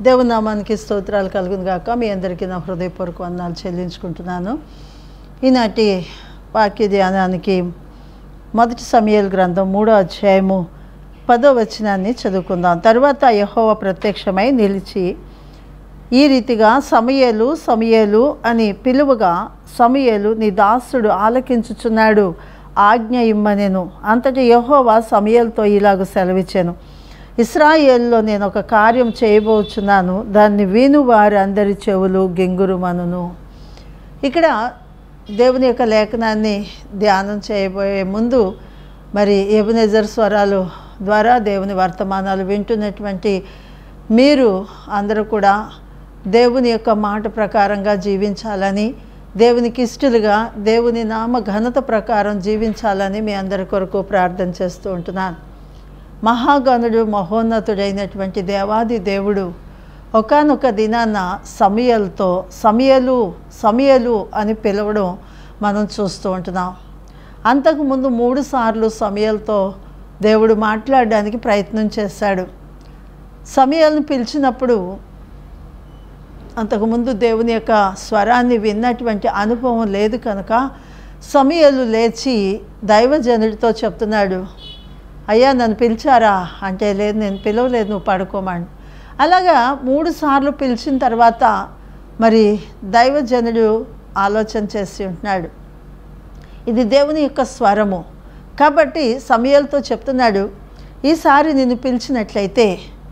దేవుని నామానికి స్తోత్రాలు కలుగును గాక మీ అందరికీ నా హృదయపూర్వక వందనాలు చెల్లించుకుంటున్నాను ఈనాటి వాక్య ధ్యానానికి మొదటి సమయాల గ్రంథం మూడో అధ్యాయము పదో వచనాన్ని చదువుకుందాం తర్వాత యహోవ ప్రత్యక్షమై నిలిచి ఈ రీతిగా సమయలు సమయలు అని పిలువగా సమయలు నీ దాసుడు ఆలకించుచున్నాడు ఆజ్ఞ ఇమ్మనెను అంతటి యహోవా సమయలతో ఇలాగ సెలవిచ్చాను ఇస్రాయేల్లో నేను ఒక కార్యం చేయబోచున్నాను దాన్ని విను వారి అందరి చెవులు గింగురుమనును ఇక్కడ దేవుని యొక్క లేఖనాన్ని ధ్యానం చేయబోయే ముందు మరి ఎబునెజర్ స్వరాలు ద్వారా దేవుని వర్తమానాలు వింటున్నటువంటి మీరు అందరూ కూడా దేవుని యొక్క మాట ప్రకారంగా జీవించాలని దేవునికి ఇష్టలుగా దేవుని నామ ఘనత ప్రకారం జీవించాలని మీ అందరి కొరకు ప్రార్థన చేస్తూ ఉంటున్నాను మహాగణుడు మహోన్నతుడైనటువంటి దేవాది దేవుడు ఒకనొక దినాన సమయలతో సమయలు సమయలు అని పిలవడం మనం చూస్తూ ఉంటున్నాం అంతకుముందు మూడు సార్లు సమయలతో దేవుడు మాట్లాడడానికి ప్రయత్నం చేశాడు సమయాలను పిలిచినప్పుడు అంతకుముందు దేవుని యొక్క స్వరాన్ని విన్నటువంటి అనుభవం లేదు కనుక సమయలు లేచి దైవజనుడితో చెప్తున్నాడు అయ్యా నన్ను పిలిచారా అంటే లేదు నేను పిలవలేదు నువ్వు పడుకోమని అలాగా మూడు సార్లు పిలిచిన తర్వాత మరి దైవజనుడు ఆలోచన చేసి ఉంటున్నాడు ఇది దేవుని యొక్క స్వరము కాబట్టి సమయాలతో చెప్తున్నాడు ఈసారి నిన్ను పిలిచినట్లయితే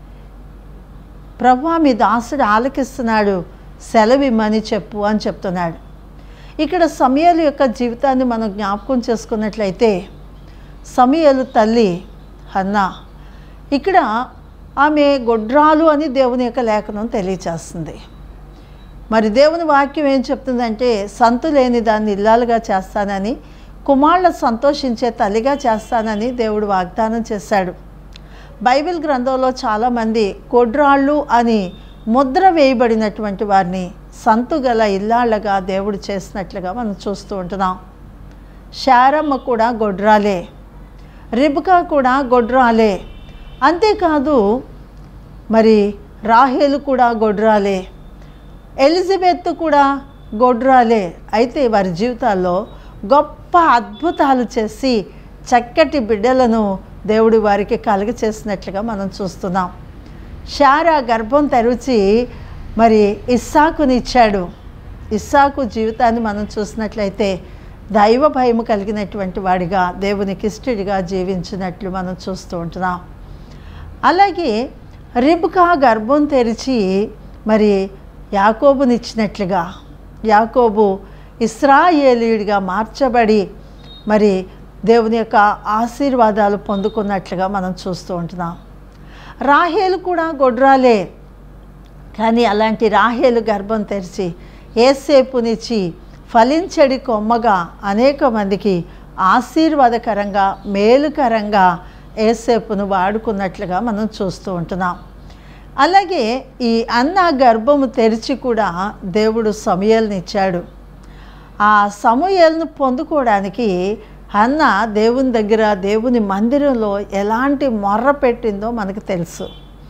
ప్రభా మీ దాసుడు ఆలకిస్తున్నాడు సెలవిమ్మని చెప్పు అని చెప్తున్నాడు ఇక్కడ సమయాల యొక్క జీవితాన్ని మనం జ్ఞాపకం చేసుకున్నట్లయితే సమయలు తల్లి అన్న ఇక్కడ ఆమె గొడ్రాలు అని దేవుని యొక్క లేఖనం తెలియచేస్తుంది మరి దేవుని వాక్యం ఏం చెప్తుందంటే సంతు లేని దాన్ని ఇల్లాలుగా చేస్తానని కుమారుల సంతోషించే తల్లిగా చేస్తానని దేవుడు వాగ్దానం చేశాడు బైబిల్ గ్రంథంలో చాలామంది కొడ్రాళ్ళు అని ముద్ర వేయబడినటువంటి వారిని సంతుగల ఇల్లాళ్ళగా దేవుడు చేసినట్లుగా మనం చూస్తూ ఉంటున్నాం శారమ్మ కూడా గొడ్రాలే రిబకా కూడా గొడ్రాలే అంతేకాదు మరి రాహేలు కూడా గొడ్రాలే ఎలిజబెత్ కూడా గొడ్రాలే అయితే వారి జీవితాల్లో గొప్ప అద్భుతాలు చేసి చక్కటి బిడ్డలను దేవుడు వారికి కలుగ చేసినట్లుగా మనం చూస్తున్నాం షారా గర్భం తెరిచి మరి ఇస్సాకునిచ్చాడు ఇస్సాకు జీవితాన్ని మనం చూసినట్లయితే దైవ భయం కలిగినటువంటి వాడిగా దేవునికి ఇష్టడిగా జీవించినట్లు మనం చూస్తూ ఉంటున్నాం అలాగే రిబ్కా గర్భం తెరిచి మరి యాకోబునిచ్చినట్లుగా యాకోబు ఇస్రాయేలీయుడిగా మార్చబడి మరి దేవుని యొక్క ఆశీర్వాదాలు పొందుకున్నట్లుగా మనం చూస్తూ ఉంటున్నాం రాహేలు కూడా గొడ్రాలే కానీ అలాంటి రాహేలు గర్భం తెరిచి ఏసేపునిచ్చి ఫలించడి కొమ్మగా అనేక మందికి ఆశీర్వాదకరంగా మేలుకరంగా ఏసేపును వాడుకున్నట్లుగా మనం చూస్తూ ఉంటున్నాం అలాగే ఈ అన్న గర్భము తెరిచి కూడా దేవుడు సమయాలనిచ్చాడు ఆ సమయాలను పొందుకోవడానికి అన్న దేవుని దగ్గర దేవుని మందిరంలో ఎలాంటి మొర్ర పెట్టిందో మనకు తెలుసు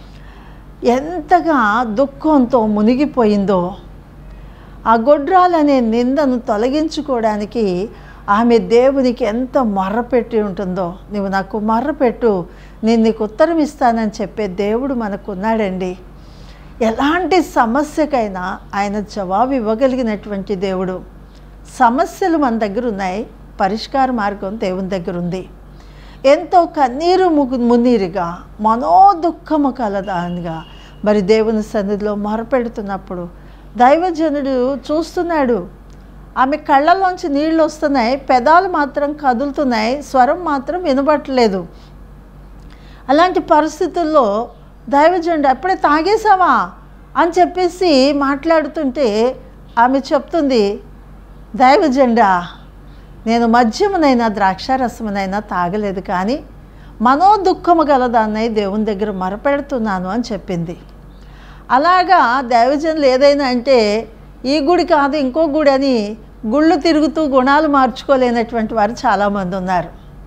ఎంతగా దుఃఖంతో మునిగిపోయిందో ఆ గొడ్రాలనే నిందను తొలగించుకోవడానికి ఆమె దేవునికి ఎంత మొర్ర పెట్టి ఉంటుందో నువ్వు నాకు మొర్ర పెట్టు నేను నీకు ఉత్తరం ఇస్తానని చెప్పే దేవుడు మనకు ఉన్నాడండి ఎలాంటి సమస్యకైనా ఆయన జవాబు ఇవ్వగలిగినటువంటి దేవుడు సమస్యలు మన దగ్గర ఉన్నాయి పరిష్కార మార్గం దేవుని దగ్గర ఉంది ఎంతో కన్నీరు ముగు మున్నీరుగా మనోదుఖము కలదానిగా మరి దేవుని సన్నిధిలో మొరపెడుతున్నప్పుడు దైవజనుడు చూస్తున్నాడు ఆమె కళ్ళలోంచి నీళ్ళు వస్తున్నాయి పెదాలు మాత్రం కదులుతున్నాయి స్వరం మాత్రం వినబట్టలేదు అలాంటి పరిస్థితుల్లో దైవజనుడు అప్పుడే తాగేసావా అని చెప్పేసి మాట్లాడుతుంటే ఆమె చెప్తుంది దైవజెండా నేను మద్యమునైనా ద్రాక్షారసమునైనా తాగలేదు కానీ మనోదుఖము గలదాన్నై దేవుని దగ్గర మరపెడుతున్నాను అని చెప్పింది అలాగా దైవజనులు ఏదైనా అంటే ఈ గుడి కాదు ఇంకో గుడి అని గుళ్ళు తిరుగుతూ గుణాలు మార్చుకోలేనటువంటి వారు చాలామంది ఉన్నారు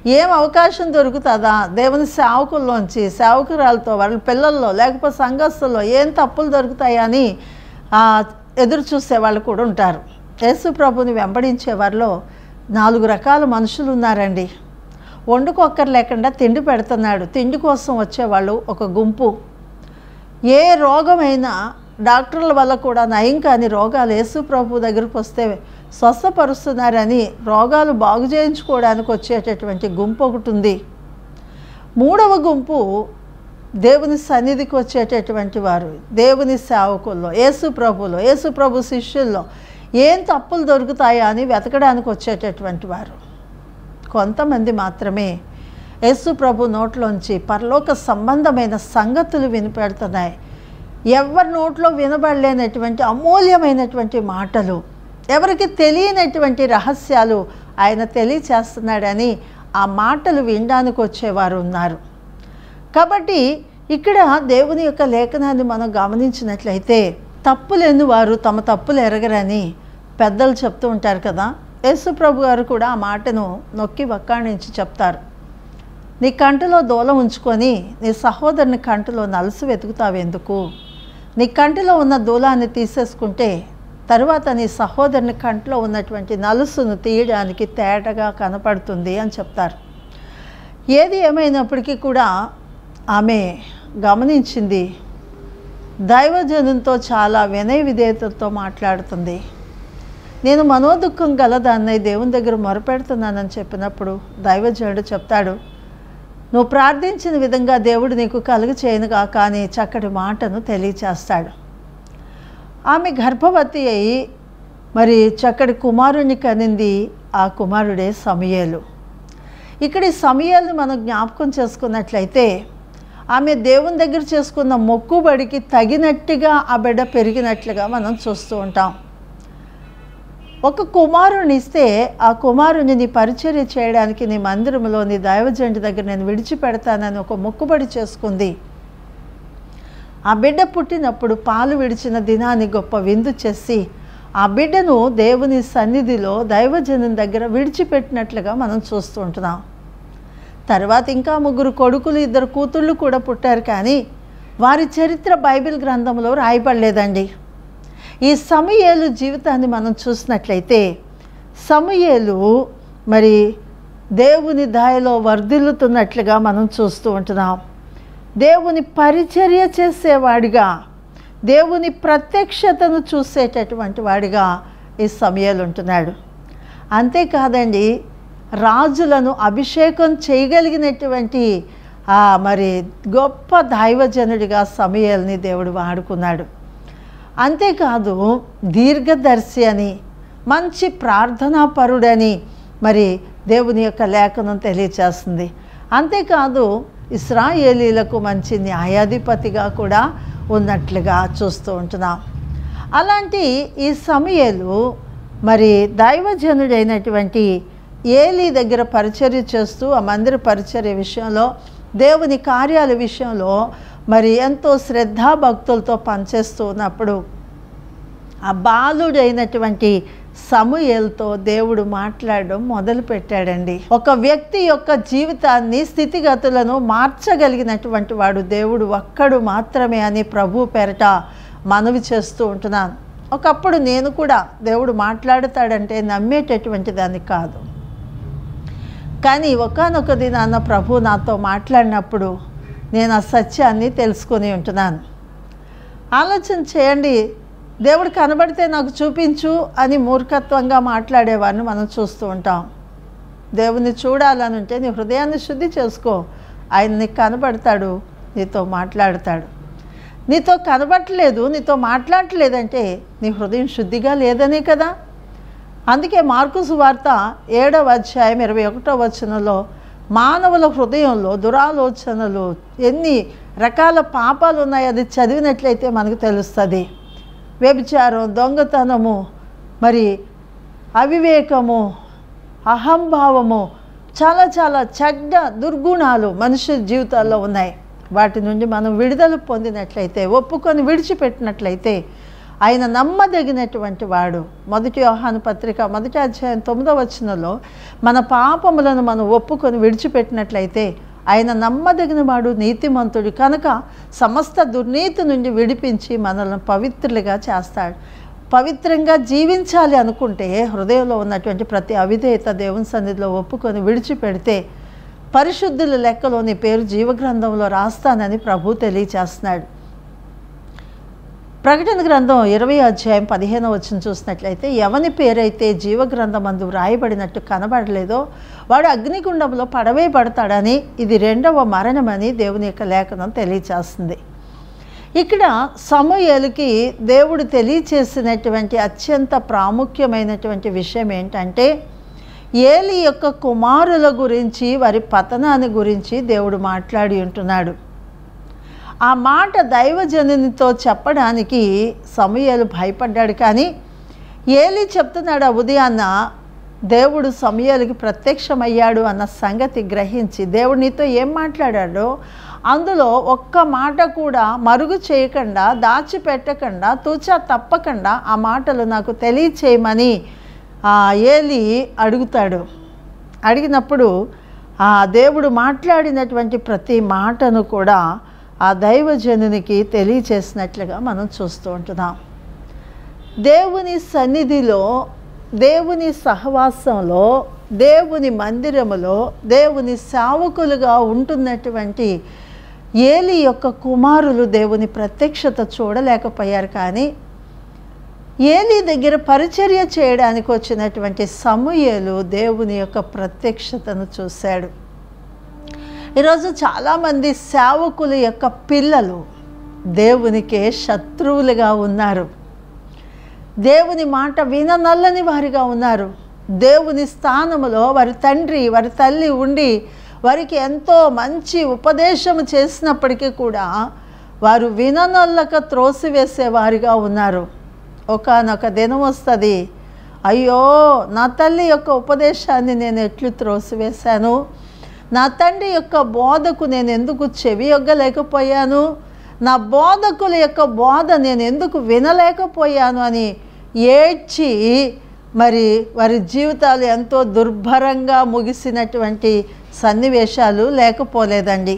ఏం అవకాశం దొరుకుతుందా దేవుని సేవకుల్లోంచి సేవకురాలతో వాళ్ళ పిల్లల్లో లేకపోతే సంఘస్థుల్లో ఏం తప్పులు దొరుకుతాయని ఆ, ఎదురు చూసే వాళ్ళు కూడా ఉంటారు యేసు ప్రభుని వెంబడించే వారిలో నాలుగు రకాల మనుషులు ఉన్నారండి వండుకొక్కరు లేకుండా తిండి పెడుతున్నాడు తిండి కోసం వచ్చేవాళ్ళు ఒక గుంపు ఏ రోగమైనా డాక్టర్ల వల్ల కూడా నయం కాని రోగాలు యేసు ప్రభు దగ్గరకు వస్తే స్వస్థపరుస్తున్నారని రోగాలు బాగు చేయించుకోవడానికి వచ్చేటటువంటి గుంపు ఒకటి ఉంది మూడవ గుంపు దేవుని సన్నిధికి వచ్చేటటువంటి వారు దేవుని సేవకుల్లో యేసు ప్రభులో యేసు ప్రభు శిష్యుల్లో ఏం తప్పులు దొరుకుతాయా అని వెతకడానికి వచ్చేటటువంటి వారు కొంతమంది మాత్రమే యేసు ప్రభు నోట్లోంచి పరలోక సంబంధమైన సంగతులు వినిపెడుతున్నాయి ఎవరి నోట్లో వినబడలేనటువంటి అమూల్యమైనటువంటి మాటలు ఎవరికి తెలియనటువంటి రహస్యాలు ఆయన తెలియచేస్తున్నాడని ఆ మాటలు వినడానికి వచ్చేవారు ఉన్నారు కాబట్టి ఇక్కడ దేవుని యొక్క లేఖనాన్ని మనం గమనించినట్లయితే తప్పులేని వారు తమ తప్పులు ఎరగరని పెద్దలు చెప్తూ ఉంటారు కదా యేసు ప్రభు గారు కూడా ఆ మాటను నొక్కి వక్కాణించి చెప్తారు నీ కంటిలో దూలం ఉంచుకొని నీ సహోదరుని కంటిలో నలుసు వెతుకుతావెందుకు నీ కంటిలో ఉన్న దూలాన్ని తీసేసుకుంటే తరువాత నీ సహోదరుని కంటిలో ఉన్నటువంటి నలుసును తీయడానికి తేటగా కనపడుతుంది అని చెప్తారు ఏది ఏమైనప్పటికీ కూడా ఆమె గమనించింది దైవజనంతో చాలా వినయ విధేయతతో మాట్లాడుతుంది నేను మనోదుఖం గలదాన్నై దేవుని దగ్గర మొరపెడుతున్నానని చెప్పినప్పుడు దైవజనుడు చెప్తాడు నువ్వు ప్రార్థించిన విధంగా దేవుడు నీకు కలుగు చేయనుగా కానీ చక్కటి మాటను తెలియచేస్తాడు ఆమె గర్భవతి అయి మరి చక్కటి కుమారుని కనింది ఆ కుమారుడే సమయలు ఇక్కడ ఈ సమయాలను మనం జ్ఞాపకం చేసుకున్నట్లయితే ఆమె దేవుని దగ్గర చేసుకున్న మొక్కుబడికి తగినట్టుగా ఆ బిడ్డ పెరిగినట్లుగా మనం చూస్తూ ఉంటాం ఒక కుమారుని ఇస్తే ఆ కుమారుని నీ పరిచర్య చేయడానికి నీ మందిరంలో నీ దైవజంటి దగ్గర నేను విడిచిపెడతానని ఒక మొక్కుబడి చేసుకుంది ఆ బిడ్డ పుట్టినప్పుడు పాలు విడిచిన దినాన్ని గొప్ప విందు చేసి ఆ బిడ్డను దేవుని సన్నిధిలో దైవజనం దగ్గర విడిచిపెట్టినట్లుగా మనం చూస్తూ ఉంటున్నాం తర్వాత ఇంకా ముగ్గురు కొడుకులు ఇద్దరు కూతుళ్ళు కూడా పుట్టారు కానీ వారి చరిత్ర బైబిల్ గ్రంథంలో రాయబడలేదండి ఈ సమయేలు జీవితాన్ని మనం చూసినట్లయితే సమయేలు మరి దేవుని దాయలో వర్ధిల్లుతున్నట్లుగా మనం చూస్తూ ఉంటున్నాం దేవుని పరిచర్య చేసేవాడిగా దేవుని ప్రత్యక్షతను చూసేటటువంటి వాడిగా ఈ సమయాలు ఉంటున్నాడు అంతేకాదండి రాజులను అభిషేకం చేయగలిగినటువంటి ఆ మరి గొప్ప దైవజనుడిగా సమయాల్ని దేవుడు వాడుకున్నాడు అంతేకాదు దీర్ఘదర్శి అని మంచి ప్రార్థనాపరుడని మరి దేవుని యొక్క లేఖనం తెలియచేస్తుంది అంతేకాదు ఇస్రాయేలీలకు మంచి న్యాయాధిపతిగా కూడా ఉన్నట్లుగా చూస్తూ ఉంటున్నాం అలాంటి ఈ సమయలు మరి దైవజనుడైనటువంటి ఏలీ దగ్గర పరిచర్య చేస్తూ ఆ మందిర పరిచర్య విషయంలో దేవుని కార్యాల విషయంలో మరి ఎంతో శ్రద్ధాభక్తులతో పనిచేస్తూ ఉన్నప్పుడు ఆ బాలుడైనటువంటి సమూయేల్తో దేవుడు మాట్లాడడం మొదలు పెట్టాడండి ఒక వ్యక్తి యొక్క జీవితాన్ని స్థితిగతులను మార్చగలిగినటువంటి వాడు దేవుడు ఒక్కడు మాత్రమే అని ప్రభు పేరట మనవి చేస్తూ ఉంటున్నాను ఒకప్పుడు నేను కూడా దేవుడు మాట్లాడతాడంటే నమ్మేటటువంటి దాన్ని కాదు కానీ ఒకనొక దినాన్న ప్రభు నాతో మాట్లాడినప్పుడు నేను ఆ సత్యాన్ని తెలుసుకొని ఉంటున్నాను ఆలోచన చేయండి దేవుడు కనబడితే నాకు చూపించు అని మూర్ఖత్వంగా మాట్లాడేవారిని మనం చూస్తూ ఉంటాం దేవుని చూడాలని ఉంటే నీ హృదయాన్ని శుద్ధి చేసుకో ఆయన నీకు కనబడతాడు నీతో మాట్లాడతాడు నీతో కనబట్టలేదు నీతో మాట్లాడట్లేదంటే నీ హృదయం శుద్ధిగా లేదనే కదా అందుకే మార్కు సువార్త ఏడవ అధ్యాయం ఇరవై ఒకటో వచనంలో మానవుల హృదయంలో దురాలోచనలు ఎన్ని రకాల పాపాలు ఉన్నాయి అది చదివినట్లయితే మనకు తెలుస్తుంది వ్యభిచారం దొంగతనము మరి అవివేకము అహంభావము చాలా చాలా చెడ్డ దుర్గుణాలు మనుషుల జీవితాల్లో ఉన్నాయి వాటి నుండి మనం విడుదల పొందినట్లయితే ఒప్పుకొని విడిచిపెట్టినట్లయితే ఆయన నమ్మదగినటువంటి వాడు మొదటి యోహాను పత్రిక మొదటి అధ్యాయం తొమ్మిదవ వచనంలో మన పాపములను మనం ఒప్పుకొని విడిచిపెట్టినట్లయితే ఆయన నమ్మదగిన వాడు నీతిమంతుడు కనుక సమస్త దుర్నీతి నుండి విడిపించి మనల్ని పవిత్రులుగా చేస్తాడు పవిత్రంగా జీవించాలి అనుకుంటే హృదయంలో ఉన్నటువంటి ప్రతి అవిధేయత దేవుని సన్నిధిలో ఒప్పుకొని విడిచిపెడితే పరిశుద్ధుల లెక్కలో నీ పేరు జీవగ్రంథంలో రాస్తానని ప్రభు తెలియచేస్తున్నాడు ప్రకటన గ్రంథం ఇరవై అధ్యాయం పదిహేను వచ్చిన చూసినట్లయితే ఎవని పేరైతే జీవగ్రంథం అందు వ్రాయబడినట్టు కనబడలేదో వాడు అగ్నిగుండంలో పడవేయబడతాడని ఇది రెండవ మరణమని దేవుని యొక్క లేఖనం తెలియచేస్తుంది ఇక్కడ సమూయేలుకి దేవుడు తెలియచేసినటువంటి అత్యంత ప్రాముఖ్యమైనటువంటి విషయం ఏంటంటే ఏలి యొక్క కుమారుల గురించి వారి పతనాన్ని గురించి దేవుడు మాట్లాడి ఉంటున్నాడు ఆ మాట దైవజనునితో చెప్పడానికి సమూయేలు భయపడ్డాడు కానీ ఏలి చెప్తున్నాడు ఆ ఉదయాన్న దేవుడు సమూయేలుకి ప్రత్యక్షమయ్యాడు అన్న సంగతి గ్రహించి దేవుడు నీతో ఏం మాట్లాడాడో అందులో ఒక్క మాట కూడా మరుగు చేయకుండా దాచిపెట్టకుండా తూచా తప్పకుండా ఆ మాటలు నాకు తెలియచేయమని ఆ ఏలి అడుగుతాడు అడిగినప్పుడు ఆ దేవుడు మాట్లాడినటువంటి ప్రతి మాటను కూడా ఆ దైవజనునికి తెలియచేసినట్లుగా మనం చూస్తూ ఉంటున్నాం దేవుని సన్నిధిలో దేవుని సహవాసంలో దేవుని మందిరములో దేవుని సేవకులుగా ఉంటున్నటువంటి ఏలి యొక్క కుమారులు దేవుని ప్రత్యక్షత చూడలేకపోయారు కానీ ఏలి దగ్గర పరిచర్య చేయడానికి వచ్చినటువంటి సమూయేలు దేవుని యొక్క ప్రత్యక్షతను చూశాడు ఈరోజు చాలామంది సేవకుల యొక్క పిల్లలు దేవునికే శత్రువులుగా ఉన్నారు దేవుని మాట విననల్లని వారిగా ఉన్నారు దేవుని స్థానములో వారి తండ్రి వారి తల్లి ఉండి వారికి ఎంతో మంచి ఉపదేశం చేసినప్పటికీ కూడా వారు విననొల్లక త్రోసివేసే వారిగా ఉన్నారు ఒకనొక దినం వస్తుంది అయ్యో నా తల్లి యొక్క ఉపదేశాన్ని నేను ఎట్లు త్రోసివేశాను నా తండ్రి యొక్క బోధకు నేను ఎందుకు చెవి యొగ్గలేకపోయాను నా బోధకుల యొక్క బోధ నేను ఎందుకు వినలేకపోయాను అని ఏడ్చి మరి వారి జీవితాలు ఎంతో దుర్భరంగా ముగిసినటువంటి సన్నివేశాలు లేకపోలేదండి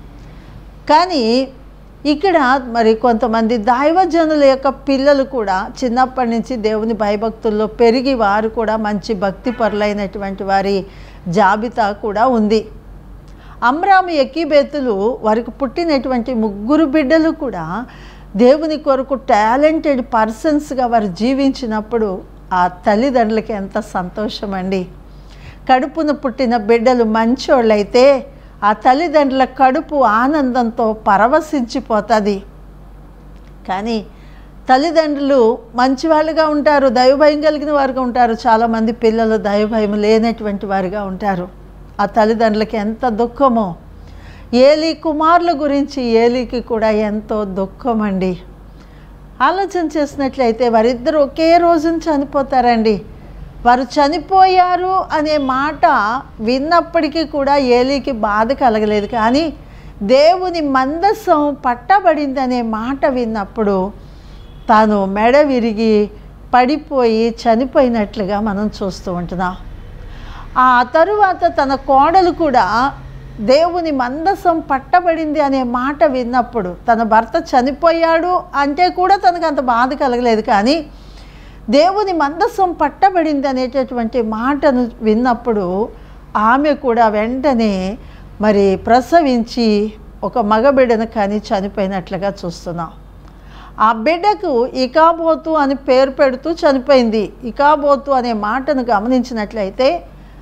కానీ ఇక్కడ మరి కొంతమంది దైవజనుల యొక్క పిల్లలు కూడా చిన్నప్పటి నుంచి దేవుని భయభక్తుల్లో పెరిగి వారు కూడా మంచి భక్తి పరులైనటువంటి వారి జాబితా కూడా ఉంది అమ్రాము ఎక్కిబేతులు వారికి పుట్టినటువంటి ముగ్గురు బిడ్డలు కూడా దేవుని కొరకు టాలెంటెడ్ పర్సన్స్గా వారు జీవించినప్పుడు ఆ తల్లిదండ్రులకి ఎంత సంతోషం అండి కడుపున పుట్టిన బిడ్డలు మంచోళ్ళైతే ఆ తల్లిదండ్రుల కడుపు ఆనందంతో పరవశించిపోతుంది కానీ తల్లిదండ్రులు మంచివాళ్ళుగా ఉంటారు దైవభయం కలిగిన వారుగా ఉంటారు చాలామంది పిల్లలు దైవభయం లేనటువంటి వారుగా ఉంటారు ఆ తల్లిదండ్రులకి ఎంత దుఃఖమో ఏలి కుమారుల గురించి ఏలికి కూడా ఎంతో దుఃఖం అండి ఆలోచన చేసినట్లయితే వారిద్దరు ఒకే రోజున చనిపోతారండి వారు చనిపోయారు అనే మాట విన్నప్పటికీ కూడా ఏలీకి బాధ కలగలేదు కానీ దేవుని మందసం పట్టబడింది అనే మాట విన్నప్పుడు తాను మెడ విరిగి పడిపోయి చనిపోయినట్లుగా మనం చూస్తూ ఉంటున్నాం ఆ తరువాత తన కోడలు కూడా దేవుని మందసం పట్టబడింది అనే మాట విన్నప్పుడు తన భర్త చనిపోయాడు అంటే కూడా తనకు అంత బాధ కలగలేదు కానీ దేవుని మందసం పట్టబడింది అనేటటువంటి మాటను విన్నప్పుడు ఆమె కూడా వెంటనే మరి ప్రసవించి ఒక మగబిడ్డను కానీ చనిపోయినట్లుగా చూస్తున్నాం ఆ బిడ్డకు ఇకాబోతు అని పేరు పెడుతూ చనిపోయింది ఇకాబోతు అనే మాటను గమనించినట్లయితే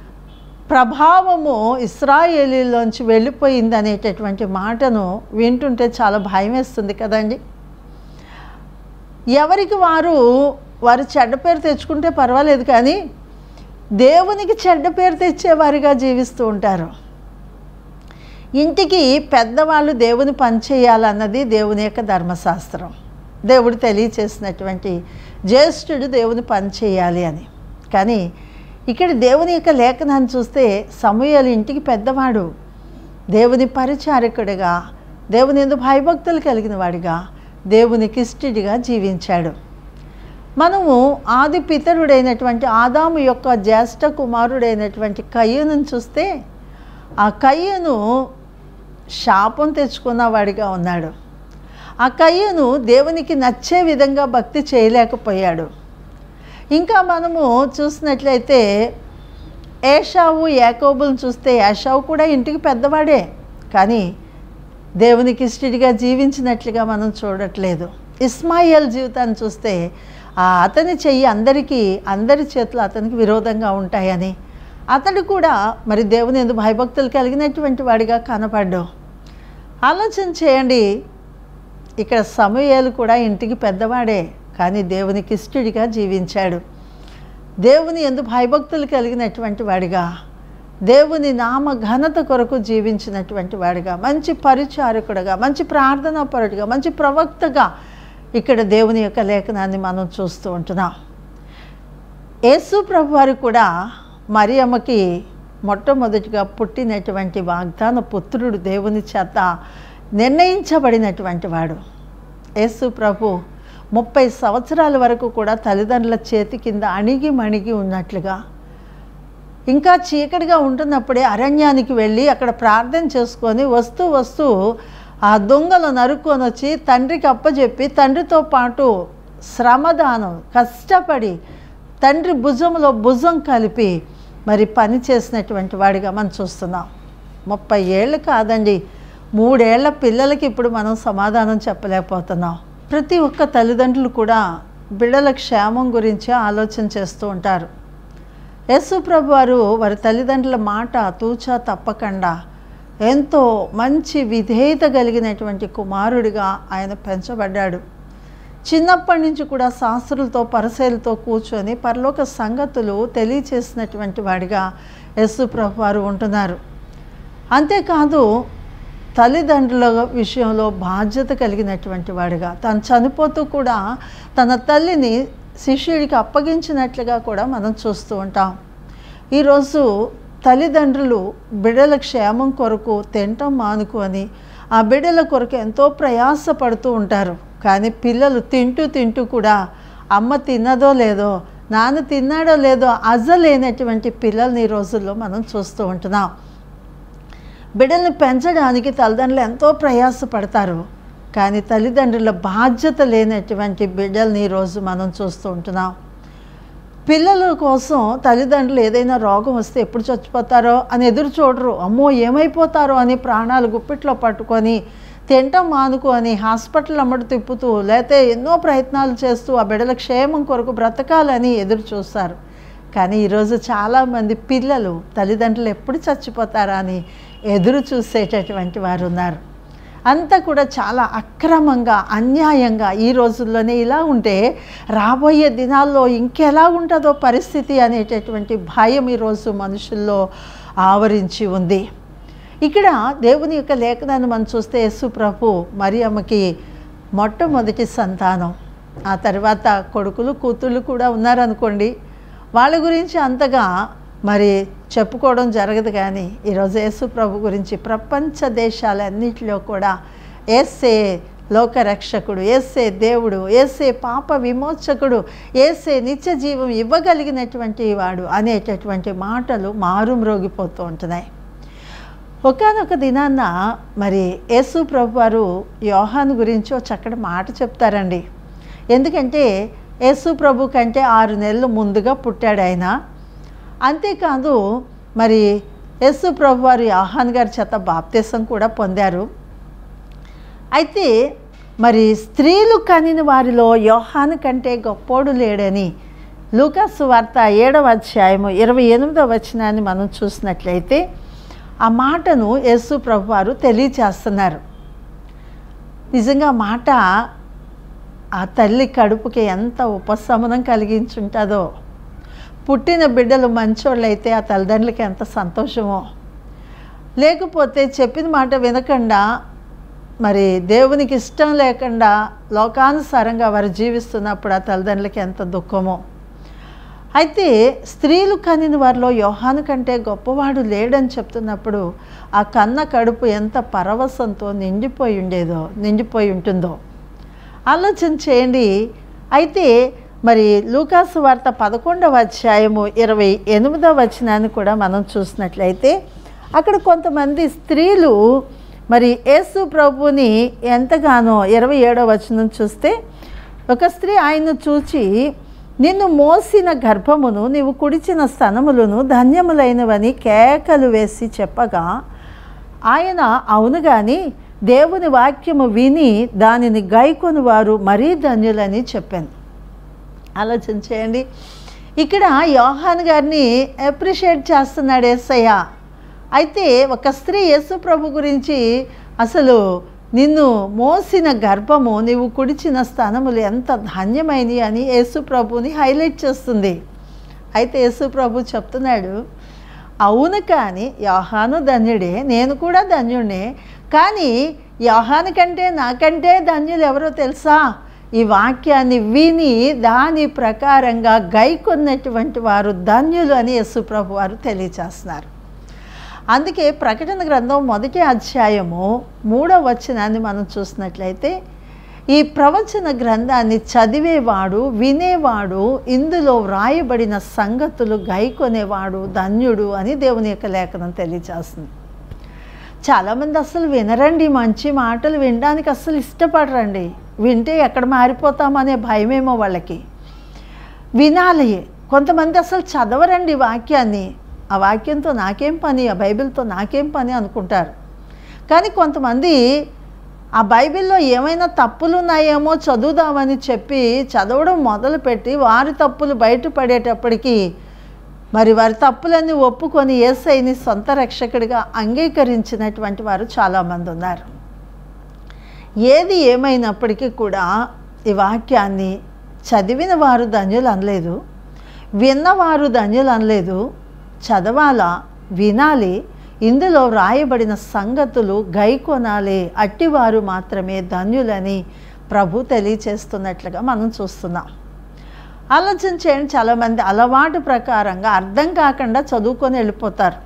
ప్రభావము ఇస్రాయేలీలోంచి వెళ్ళిపోయింది అనేటటువంటి మాటను వింటుంటే చాలా భయం వేస్తుంది కదండి ఎవరికి వారు వారు చెడ్డ పేరు తెచ్చుకుంటే పర్వాలేదు కానీ దేవునికి చెడ్డ పేరు తెచ్చేవారిగా జీవిస్తూ ఉంటారు ఇంటికి పెద్దవాళ్ళు దేవుని పని చేయాలన్నది దేవుని యొక్క ధర్మశాస్త్రం దేవుడు తెలియచేసినటువంటి జ్యేష్ఠుడు దేవుని పని చేయాలి అని కానీ ఇక్కడ దేవుని యొక్క లేఖనాన్ని చూస్తే సమూహలు ఇంటికి పెద్దవాడు దేవుని పరిచారకుడిగా దేవుని ఎందు భయభక్తులు కలిగిన వాడిగా దేవునికి ఇష్టడిగా జీవించాడు మనము ఆది పితరుడైనటువంటి ఆదాము యొక్క జ్యేష్ఠ కుమారుడైనటువంటి కయ్యను చూస్తే ఆ కయ్యను శాపం తెచ్చుకున్నవాడిగా ఉన్నాడు ఆ కయ్యను దేవునికి నచ్చే విధంగా భక్తి చేయలేకపోయాడు ఇంకా మనము చూసినట్లయితే ఏషావు యాకోబులను చూస్తే ఏషావు కూడా ఇంటికి పెద్దవాడే కానీ దేవునికి ఇష్టడిగా జీవించినట్లుగా మనం చూడట్లేదు ఇస్మాయిల్ జీవితాన్ని చూస్తే ఆ అతని చెయ్యి అందరికీ అందరి చేతులు అతనికి విరోధంగా ఉంటాయని అతడు కూడా మరి దేవుని ఎందుకు భయభక్తులు కలిగినటువంటి వాడిగా కనపడ్డావు ఆలోచన చేయండి ఇక్కడ సమూయేలు కూడా ఇంటికి పెద్దవాడే కానీ దేవునికి ఇష్టడిగా జీవించాడు దేవుని ఎందు భయభక్తులు కలిగినటువంటి వాడిగా దేవుని నామ ఘనత కొరకు జీవించినటువంటి వాడిగా మంచి పరిచారకుడుగా మంచి ప్రార్థనా పరుడుగా మంచి ప్రవక్తగా ఇక్కడ దేవుని యొక్క లేఖనాన్ని మనం చూస్తూ ఉంటున్నాం యేసు ప్రభు వారు కూడా మరియమ్మకి మొట్టమొదటిగా పుట్టినటువంటి వాగ్దాన పుత్రుడు దేవుని చేత నిర్ణయించబడినటువంటి వాడు యేసు ప్రభు ముప్పై సంవత్సరాల వరకు కూడా తల్లిదండ్రుల చేతి కింద అణిగి మణిగి ఉన్నట్లుగా ఇంకా చీకటిగా ఉంటున్నప్పుడే అరణ్యానికి వెళ్ళి అక్కడ ప్రార్థన చేసుకొని వస్తూ వస్తూ ఆ దొంగలు నరుక్కొని వచ్చి తండ్రికి అప్పచెప్పి తండ్రితో పాటు శ్రమదానం కష్టపడి తండ్రి భుజంలో భుజం కలిపి మరి పని చేసినటువంటి వాడిగా మనం చూస్తున్నాం ముప్పై ఏళ్ళు కాదండి మూడేళ్ల పిల్లలకి ఇప్పుడు మనం సమాధానం చెప్పలేకపోతున్నాం ప్రతి ఒక్క తల్లిదండ్రులు కూడా బిడ్డల క్షేమం గురించి ఆలోచన చేస్తూ ఉంటారు యేసు ప్రభు వారు వారి తల్లిదండ్రుల మాట తూచా తప్పకుండా ఎంతో మంచి విధేయత కలిగినటువంటి కుమారుడిగా ఆయన పెంచబడ్డాడు చిన్నప్పటి నుంచి కూడా శాస్త్రులతో పరసేలతో కూర్చొని పరలోక సంగతులు తెలియచేసినటువంటి వాడిగా యేసు ప్రభు వారు ఉంటున్నారు అంతేకాదు తల్లిదండ్రుల విషయంలో బాధ్యత కలిగినటువంటి వాడిగా తను చనిపోతూ కూడా తన తల్లిని శిష్యుడికి అప్పగించినట్లుగా కూడా మనం చూస్తూ ఉంటాం ఈరోజు తల్లిదండ్రులు బిడ్డల క్షేమం కొరకు తినటం మానుకొని ఆ బిడ్డల కొరకు ఎంతో ప్రయాసపడుతూ ఉంటారు కానీ పిల్లలు తింటూ తింటూ కూడా అమ్మ తిన్నదో లేదో నాన్న తిన్నాడో లేదో అజలేనటువంటి పిల్లల్ని ఈ రోజుల్లో మనం చూస్తూ ఉంటున్నాం బిడ్డల్ని పెంచడానికి తల్లిదండ్రులు ఎంతో ప్రయాసపడతారు కానీ తల్లిదండ్రుల బాధ్యత లేనటువంటి బిడ్డల్ని ఈరోజు మనం చూస్తూ ఉంటున్నాం పిల్లల కోసం తల్లిదండ్రులు ఏదైనా రోగం వస్తే ఎప్పుడు చచ్చిపోతారో అని ఎదురు చూడరు అమ్మో ఏమైపోతారో అని ప్రాణాలు గుప్పిట్లో పట్టుకొని తింటం మానుకొని హాస్పిటల్ అమ్మడు తిప్పుతూ లేకపోతే ఎన్నో ప్రయత్నాలు చేస్తూ ఆ బిడ్డల క్షేమం కొరకు బ్రతకాలని ఎదురు చూస్తారు కానీ ఈరోజు చాలామంది పిల్లలు తల్లిదండ్రులు ఎప్పుడు చచ్చిపోతారా అని ఎదురు చూసేటటువంటి వారు ఉన్నారు అంతా కూడా చాలా అక్రమంగా అన్యాయంగా ఈ రోజుల్లోనే ఇలా ఉంటే రాబోయే దినాల్లో ఇంకెలా ఉంటుందో పరిస్థితి అనేటటువంటి భయం ఈరోజు మనుషుల్లో ఆవరించి ఉంది ఇక్కడ దేవుని యొక్క లేఖనాన్ని మనం చూస్తే యేసు ప్రభు మరియమ్మకి మొట్టమొదటి సంతానం ఆ తర్వాత కొడుకులు కూతుళ్ళు కూడా ఉన్నారనుకోండి వాళ్ళ గురించి అంతగా మరి చెప్పుకోవడం జరగదు కానీ ఈరోజు యేసు ప్రభు గురించి ప్రపంచ దేశాలన్నిటిలో కూడా ఏసే లోకరక్షకుడు ఏసే దేవుడు ఏసే పాప విమోచకుడు ఏసే నిత్య జీవం ఇవ్వగలిగినటువంటి వాడు అనేటటువంటి మాటలు మారుమ్రోగిపోతూ ఉంటున్నాయి ఒకనొక దినాన్న మరి యేసు ప్రభు వారు యోహాను గురించి ఒక చక్కటి మాట చెప్తారండి ఎందుకంటే యేసు ప్రభు కంటే ఆరు నెలలు ముందుగా పుట్టాడు ఆయన అంతేకాదు మరి యేసు ప్రభు వారు యోహాన్ గారి చేత బాప్తీసం కూడా పొందారు అయితే మరి స్త్రీలు కనిన వారిలో యోహాను కంటే గొప్పోడు లేడని లూకాసు వార్త ఏడవ అధ్యాయము ఇరవై ఎనిమిదవ వచనాన్ని మనం చూసినట్లయితే ఆ మాటను యేసు ప్రభు వారు తెలియచేస్తున్నారు నిజంగా ఆ మాట ఆ తల్లి కడుపుకి ఎంత ఉపశమనం కలిగించుంటుందో పుట్టిన బిడ్డలు మంచోళ్ళైతే ఆ తల్లిదండ్రులకి ఎంత సంతోషమో లేకపోతే చెప్పిన మాట వినకుండా మరి దేవునికి ఇష్టం లేకుండా లోకానుసారంగా వారు జీవిస్తున్నప్పుడు ఆ తల్లిదండ్రులకి ఎంత దుఃఖమో అయితే స్త్రీలు కనిన వారిలో యోహాను కంటే గొప్పవాడు లేడని చెప్తున్నప్పుడు ఆ కన్న కడుపు ఎంత పరవశంతో నిండిపోయి ఉండేదో నిండిపోయి ఉంటుందో ఆలోచన చేయండి అయితే మరి లూకాసు వార్త పదకొండవ అధ్యాయము ఇరవై ఎనిమిదవ వచనాన్ని కూడా మనం చూసినట్లయితే అక్కడ కొంతమంది స్త్రీలు మరి యేసు ప్రభుని ఎంతగానో ఇరవై ఏడవ వచనం చూస్తే ఒక స్త్రీ ఆయన్ను చూచి నిన్ను మోసిన గర్భమును నీవు కుడిచిన స్తనములను ధన్యములైనవని కేకలు వేసి చెప్పగా ఆయన అవును కానీ దేవుని వాక్యము విని దానిని గైకొని వారు మరీ ధన్యులని చెప్పాను ఆలోచన చేయండి ఇక్కడ యోహాన్ గారిని అప్రిషియేట్ చేస్తున్నాడు యేసయ్య అయితే ఒక స్త్రీ యేసు ప్రభు గురించి అసలు నిన్ను మోసిన గర్భము నీవు కుడిచిన స్థానములు ఎంత ధన్యమైనవి అని యేసు ప్రభుని హైలైట్ చేస్తుంది అయితే యేసు ప్రభు చెప్తున్నాడు అవును కానీ యోహాను ధన్యుడే నేను కూడా ధన్యుడే కానీ యోహాను కంటే నాకంటే ధన్యులు ఎవరో తెలుసా ఈ వాక్యాన్ని విని దాని ప్రకారంగా గైకొన్నటువంటి వారు ధన్యులు అని యేసుప్రభు వారు తెలియచేస్తున్నారు అందుకే ప్రకటన గ్రంథం మొదటి అధ్యాయము మూడవ వచనాన్ని మనం చూసినట్లయితే ఈ ప్రవచన గ్రంథాన్ని చదివేవాడు వినేవాడు ఇందులో వ్రాయబడిన సంగతులు గైకొనేవాడు ధన్యుడు అని దేవుని యొక్క లేఖనం తెలియజేస్తుంది చాలామంది అసలు వినరండి మంచి మాటలు వినడానికి అస్సలు ఇష్టపడరండి వింటే ఎక్కడ మారిపోతామనే భయమేమో వాళ్ళకి వినాలి కొంతమంది అసలు చదవరండి వాక్యాన్ని ఆ వాక్యంతో నాకేం పని ఆ బైబిల్తో నాకేం పని అనుకుంటారు కానీ కొంతమంది ఆ బైబిల్లో ఏమైనా తప్పులు ఉన్నాయేమో చదువుదామని చెప్పి చదవడం మొదలుపెట్టి వారి తప్పులు బయటపడేటప్పటికి మరి వారి తప్పులన్నీ ఒప్పుకొని ఏసైని సొంత రక్షకుడిగా అంగీకరించినటువంటి వారు చాలామంది ఉన్నారు ఏది ఏమైనప్పటికీ కూడా ఈ వాక్యాన్ని చదివిన వారు ధన్యులు అనలేదు విన్నవారు ధన్యులు అనలేదు చదవాలా వినాలి ఇందులో వ్రాయబడిన సంగతులు గైకొనాలి అట్టివారు మాత్రమే ధన్యులని ప్రభు తెలియచేస్తున్నట్లుగా మనం చూస్తున్నాం ఆలోచన చేయండి చాలామంది అలవాటు ప్రకారంగా అర్థం కాకుండా చదువుకొని వెళ్ళిపోతారు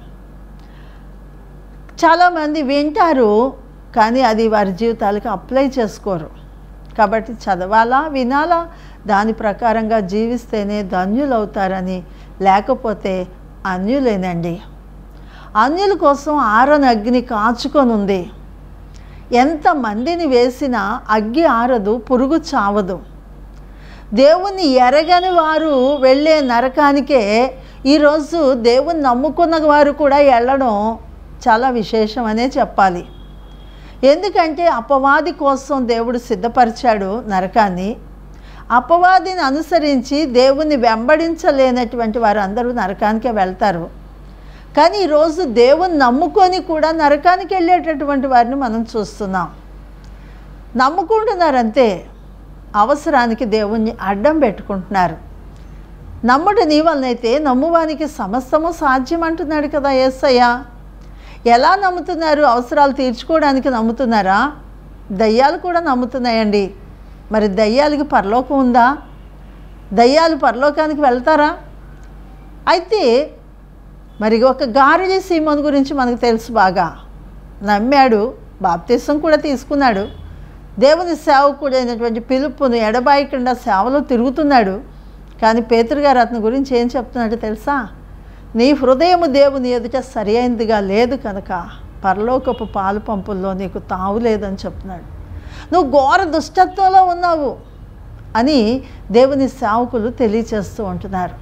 చాలామంది వింటారు కానీ అది వారి జీవితాలకు అప్లై చేసుకోరు కాబట్టి చదవాలా వినాలా దాని ప్రకారంగా జీవిస్తేనే ధన్యులు అవుతారని లేకపోతే అన్యులేనండి అన్యుల కోసం ఆరని అగ్ని కాచుకొని ఉంది ఎంతమందిని వేసినా అగ్గి ఆరదు పురుగు చావదు దేవుణ్ణి ఎరగని వారు వెళ్ళే నరకానికే ఈరోజు దేవుణ్ణి నమ్ముకున్న వారు కూడా వెళ్ళడం చాలా విశేషమనే చెప్పాలి ఎందుకంటే అపవాది కోసం దేవుడు సిద్ధపరిచాడు నరకాన్ని అపవాదిని అనుసరించి దేవుణ్ణి వెంబడించలేనటువంటి వారు అందరూ నరకానికే వెళ్తారు కానీ ఈరోజు దేవుని నమ్ముకొని కూడా నరకానికి వెళ్ళేటటువంటి వారిని మనం చూస్తున్నాం నమ్ముకుంటున్నారు అంతే అవసరానికి దేవుణ్ణి అడ్డం పెట్టుకుంటున్నారు నమ్ముడు నీ వలనైతే నమ్మువానికి సమస్తము సాధ్యం అంటున్నాడు కదా ఏసయ్య ఎలా నమ్ముతున్నారు అవసరాలు తీర్చుకోవడానికి నమ్ముతున్నారా దయ్యాలు కూడా నమ్ముతున్నాయండి మరి దయ్యాలకి పరలోకం ఉందా దయ్యాలు పరలోకానికి వెళ్తారా అయితే మరి ఒక గారిజ సీమన్ గురించి మనకు తెలుసు బాగా నమ్మాడు బాప్తీసం కూడా తీసుకున్నాడు దేవుని సేవకుడైనటువంటి పిలుపును ఎడబాయకుండా సేవలో తిరుగుతున్నాడు కానీ పేతురు గారు అతని గురించి ఏం చెప్తున్నాడో తెలుసా నీ హృదయము దేవుని ఎదుట సరి అయినదిగా లేదు కనుక పరలోకపు పాలు పంపుల్లో నీకు తావు లేదని చెప్తున్నాడు నువ్వు ఘోర దుష్టత్వంలో ఉన్నావు అని దేవుని సేవకులు తెలియచేస్తూ ఉంటున్నారు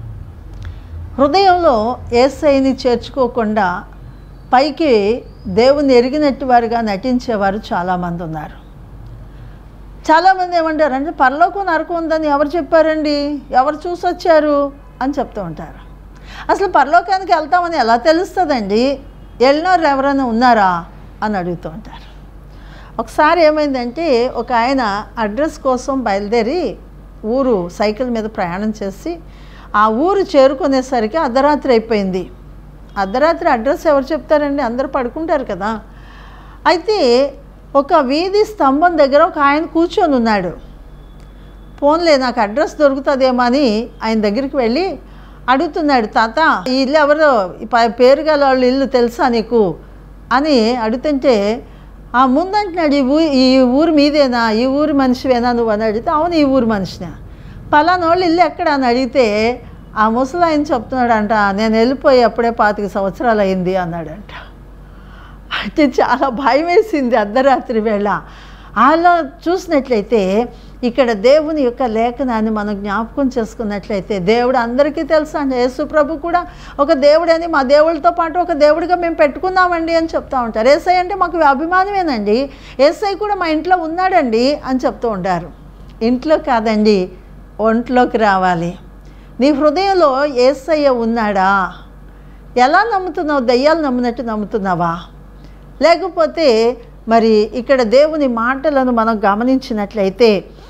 హృదయంలో ఏసైని చేర్చుకోకుండా పైకి దేవుని ఎరిగినట్టు వారుగా నటించేవారు చాలామంది ఉన్నారు చాలామంది ఏమంటారంటే పరలోకం నరకం ఉందని ఎవరు చెప్పారండి ఎవరు చూసొచ్చారు అని చెప్తూ ఉంటారు అసలు పరలోకానికి వెళ్తామని ఎలా తెలుస్తుందండి వెళ్ళినారు ఎవరైనా ఉన్నారా అని అడుగుతూ ఉంటారు ఒకసారి ఏమైందంటే ఒక ఆయన అడ్రస్ కోసం బయలుదేరి ఊరు సైకిల్ మీద ప్రయాణం చేసి ఆ ఊరు చేరుకునేసరికి అర్ధరాత్రి అయిపోయింది అర్ధరాత్రి అడ్రస్ ఎవరు చెప్తారండి అందరూ పడుకుంటారు కదా అయితే ఒక వీధి స్తంభం దగ్గర ఒక ఆయన కూర్చొని ఉన్నాడు ఫోన్లే నాకు అడ్రస్ దొరుకుతుందేమో అని ఆయన దగ్గరికి వెళ్ళి అడుగుతున్నాడు తాత ఈ ఇల్లు ఎవరో ఈ ప- పేరు గల వాళ్ళ ఇల్లు తెలుసా నీకు అని అడుగుతుంటే ఆ ముందంటున్నాడు ఈ ఊ ఈ ఊరు మీదేనా ఈ ఊరు మనిషివేనా నువ్వు అని అడిగితే అవును ఈ ఊరు మనిషినా పలానోళ్ళు ఇల్లు ఎక్కడ అని అడిగితే ఆ ముసలాయన చెప్తున్నాడంట నేను వెళ్ళిపోయి అప్పుడే పాతిక సంవత్సరాలు అయింది అన్నాడంట అంటే చాలా భయం వేసింది అర్ధరాత్రి వేళ అలా చూసినట్లయితే ఇక్కడ దేవుని యొక్క లేఖనాన్ని మనం జ్ఞాపకం చేసుకున్నట్లయితే దేవుడు అందరికీ తెలుసు అండి యేసు ప్రభు కూడా ఒక దేవుడని మా దేవుడితో పాటు ఒక దేవుడిగా మేము పెట్టుకున్నామండి అని చెప్తా ఉంటారు ఏసై అంటే మాకు అభిమానమేనండి ఏసై కూడా మా ఇంట్లో ఉన్నాడండి అని చెప్తూ ఉంటారు ఇంట్లో కాదండి ఒంట్లోకి రావాలి నీ హృదయంలో ఏసయ్య ఉన్నాడా ఎలా నమ్ముతున్నావు దయ్యాలు నమ్మినట్టు నమ్ముతున్నావా లేకపోతే మరి ఇక్కడ దేవుని మాటలను మనం గమనించినట్లయితే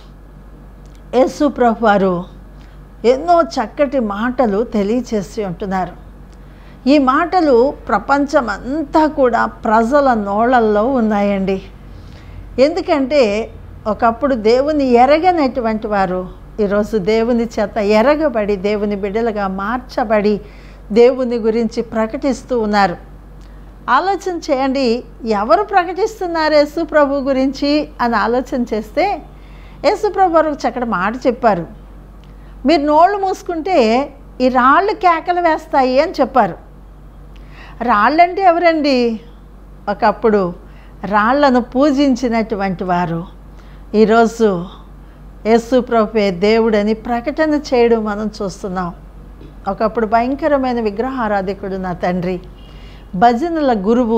యేసు ప్రభు వారు ఎన్నో చక్కటి మాటలు తెలియచేసి ఉంటున్నారు ఈ మాటలు ప్రపంచమంతా కూడా ప్రజల నోళ్ళల్లో ఉన్నాయండి ఎందుకంటే ఒకప్పుడు దేవుని ఎరగనటువంటి వారు ఈరోజు దేవుని చేత ఎరగబడి దేవుని బిడ్డలుగా మార్చబడి దేవుని గురించి ప్రకటిస్తూ ఉన్నారు ఆలోచన చేయండి ఎవరు ప్రకటిస్తున్నారు యేసు ప్రభు గురించి అని ఆలోచన చేస్తే యేసు ప్రభు వారు ఒక చక్కటి మాట చెప్పారు మీరు నోళ్ళు మూసుకుంటే ఈ రాళ్ళు కేకలు వేస్తాయి అని చెప్పారు రాళ్ళంటే ఎవరండి ఒకప్పుడు రాళ్లను పూజించినటువంటి వారు ఈరోజు యేసు ప్రభువే దేవుడని ప్రకటన చేయడం మనం చూస్తున్నాం ఒకప్పుడు భయంకరమైన విగ్రహారాధికుడు నా తండ్రి భజనల గురువు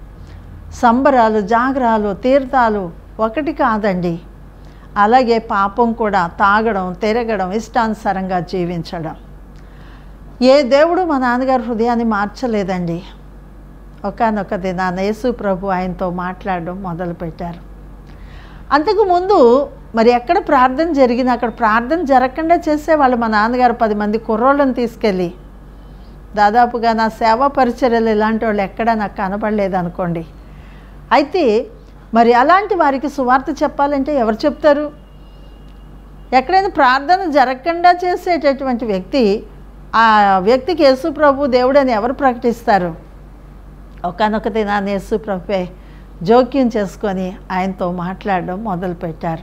సంబరాలు జాగరాలు తీర్థాలు ఒకటి కాదండి అలాగే పాపం కూడా తాగడం తిరగడం ఇష్టానుసారంగా జీవించడం ఏ దేవుడు మా నాన్నగారు హృదయాన్ని మార్చలేదండి ఒకనొక దినాన యేసు ప్రభు ఆయనతో మాట్లాడడం మొదలుపెట్టారు అంతకు ముందు మరి ఎక్కడ ప్రార్థన జరిగినా అక్కడ ప్రార్థన జరగకుండా చేసేవాళ్ళు మా నాన్నగారు పది మంది కుర్రోళ్ళని తీసుకెళ్ళి దాదాపుగా నా సేవా పరిచర్యలు ఇలాంటి వాళ్ళు ఎక్కడా నాకు కనపడలేదు అనుకోండి అయితే మరి అలాంటి వారికి సువార్త చెప్పాలంటే ఎవరు చెప్తారు ఎక్కడైనా ప్రార్థన జరగకుండా చేసేటటువంటి వ్యక్తి ఆ వ్యక్తికి యేసు ప్రభు దేవుడని ఎవరు ప్రకటిస్తారు ఒకనొక దినాన్ని యేసు ప్రభువే జోక్యం చేసుకొని ఆయనతో మాట్లాడడం మొదలుపెట్టారు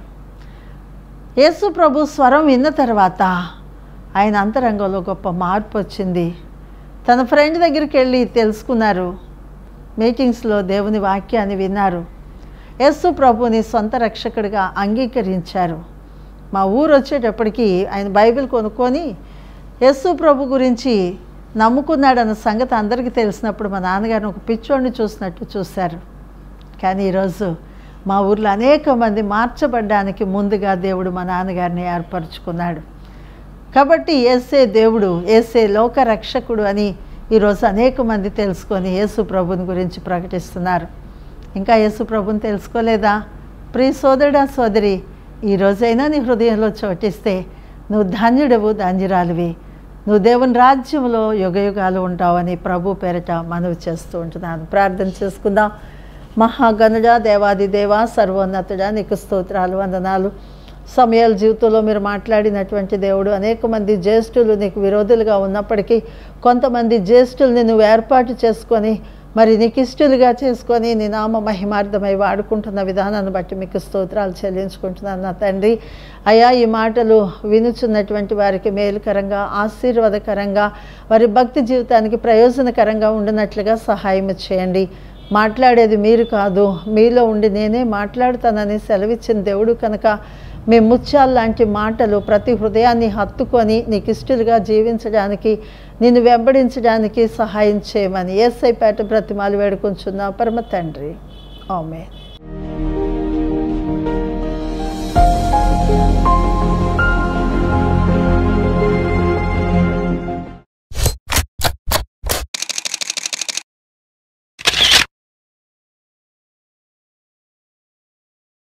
యేసు ప్రభు స్వరం విన్న తర్వాత ఆయన అంతరంగంలో గొప్ప మార్పు వచ్చింది తన ఫ్రెండ్ దగ్గరికి వెళ్ళి తెలుసుకున్నారు మీటింగ్స్లో దేవుని వాక్యాన్ని విన్నారు యేసు ప్రభుని సొంత రక్షకుడిగా అంగీకరించారు మా ఊరు వచ్చేటప్పటికి ఆయన బైబిల్ కొనుక్కొని యేసు ప్రభు గురించి నమ్ముకున్నాడన్న సంగతి అందరికీ తెలిసినప్పుడు మా నాన్నగారిని ఒక పిచ్చోడిని చూసినట్టు చూశారు కానీ ఈరోజు మా ఊర్లో అనేక మంది మార్చబడ్డానికి ముందుగా దేవుడు మా నాన్నగారిని ఏర్పరచుకున్నాడు కాబట్టి ఏసే దేవుడు ఏసే లోక రక్షకుడు అని ఈరోజు అనేక మంది తెలుసుకొని యేసు ప్రభుని గురించి ప్రకటిస్తున్నారు ఇంకా యేసు ప్రభుని తెలుసుకోలేదా ప్రియ సోదరుడా సోదరి ఈ రోజైనా నీ హృదయంలో చోటిస్తే నువ్వు ధన్యుడవు ధన్యురాలివి నువ్వు దేవుని రాజ్యంలో యుగయుగాలు ఉంటావని ప్రభు పేరట మనవి చేస్తూ ఉంటున్నాను ప్రార్థన చేసుకుందాం మహాగణుడా దేవాది దేవా సర్వోన్నతుడా నీకు స్తోత్రాలు వందనాలు సమయాల జీవితంలో మీరు మాట్లాడినటువంటి దేవుడు అనేక మంది జ్యేష్ఠులు నీకు విరోధులుగా ఉన్నప్పటికీ కొంతమంది జ్యేష్ఠుల్ని నువ్వు ఏర్పాటు చేసుకొని మరి నీకు ఇష్టలుగా చేసుకొని నీ నామ మహిమార్థమై వాడుకుంటున్న విధానాన్ని బట్టి మీకు స్తోత్రాలు చెల్లించుకుంటున్నాను నా తండ్రి అయా ఈ మాటలు వినుచున్నటువంటి వారికి మేలుకరంగా ఆశీర్వాదకరంగా వారి భక్తి జీవితానికి ప్రయోజనకరంగా ఉండినట్లుగా సహాయం చేయండి మాట్లాడేది మీరు కాదు మీలో ఉండి నేనే మాట్లాడుతానని సెలవిచ్చిన దేవుడు కనుక మీ ముత్యాలు లాంటి మాటలు ప్రతి హృదయాన్ని హత్తుకొని నీకు ఇష్టలుగా జీవించడానికి నిన్ను వెంబడించడానికి సహాయం చేయమని ఏసై పేట బ్రతిమాలు వేడుకుంటున్నా పరమ తండ్రి ఆమె